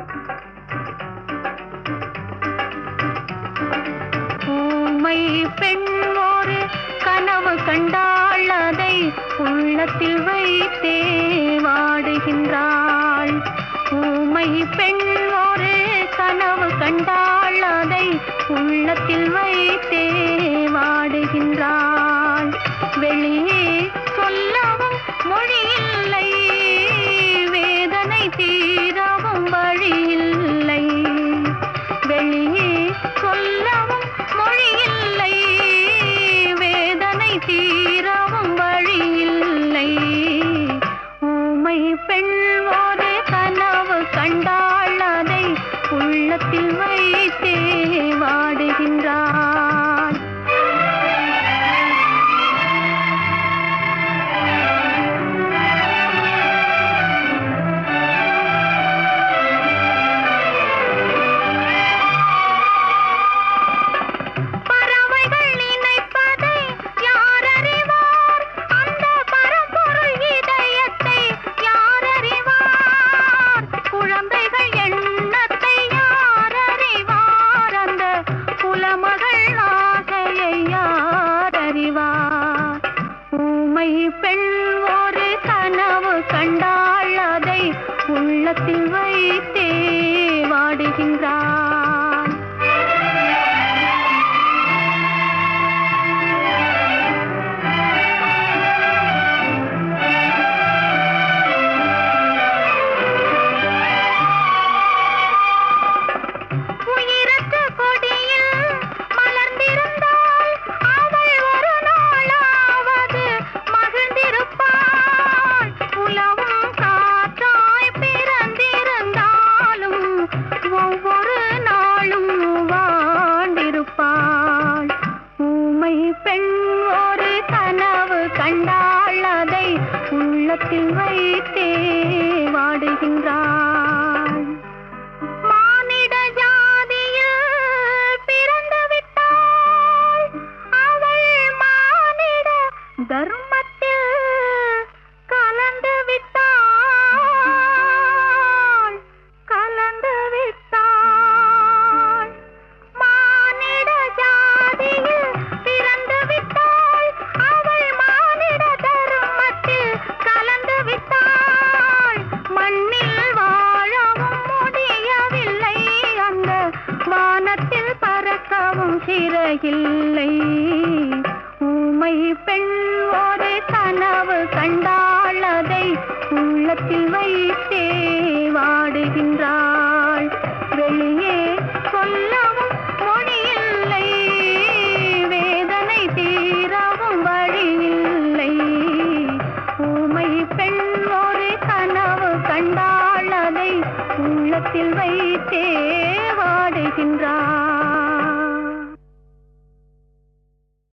ஊமை பெண் ஒரு கனவு கண்டாள் அதை உள்ளத்தில் வைத்தே வாடுகின்றாள் ஊமை பெண் ஒரு கனவு கண்டாள் அதை உள்ளத்தில் வைத்தே வாடுகின்றாள் வெளியே சொல்லவும் மொழியில்லை வேதனை தீரவும் வழியில்லை வெளியே சொல்லவும் மொழியில்லை வேதனை தீரவும் வழியில்லை ஊமை பெண் ஒரு கனவு கண்டாள் அதை உள்ளத்தில் வைத்தே வாடுகின்றாள் பறவைகள் நினைப்பதை யார் அறிவார் அந்த பரம்பொருள் இதயத்தை யார் அறிவார் குழந்தைகள் எண்ணத்தை யார் அறிவார் அந்த குலமகள் ஆசையை யார் அறிவார் ஊமை பெண் ஒரு கனவு கண்டாள் அதை உள்ளத்தில் வைத்தே வாடுகின்றான் உயிரற்ற கொடியில் மலர்ந்திருந்தாள் அவள் ஒரு நாளாவது மகிழ்ந்திருப்பாள் உலவும் காற்றாய் பிறந்திருந்தாலும் ஒவ்வொரு நாளும் வாழ்ந்திருப்பாள் ஊமை பெண் ஒரு கனவு கண்டாள் அதை உள்ளத்தில் வைத்தே வாடுகின்றாள் மானிட ஜாதியில் பிறந்து விட்டாள் அவள் மானிட தர்மத்தில் கலந்து விட்டாள் கலந்து விட்டாள் மானிட ஜாதியில் பிறந்து விட்டாள் அவள் மானிட தர்மத்தில் கலந்து விட்டாள் மண்ணில் வாழவும் முடியவில்லை அந்த வானத்தில் பறக்கவும் சிறகில்லை ஊமை பெண் ஒரு கனவு கண்டாள் அதை உள்ளத்தில் வைத்தே வாடுகின்றாள் வெளியே சொல்லவும் மொழியில்லை வேதனை தீரவும் வழியில்லை ஊமை பெண் ஒரு கனவு கண்டாள் அதை உள்ளத்தில் வைத்தே வாடுகின்றாள்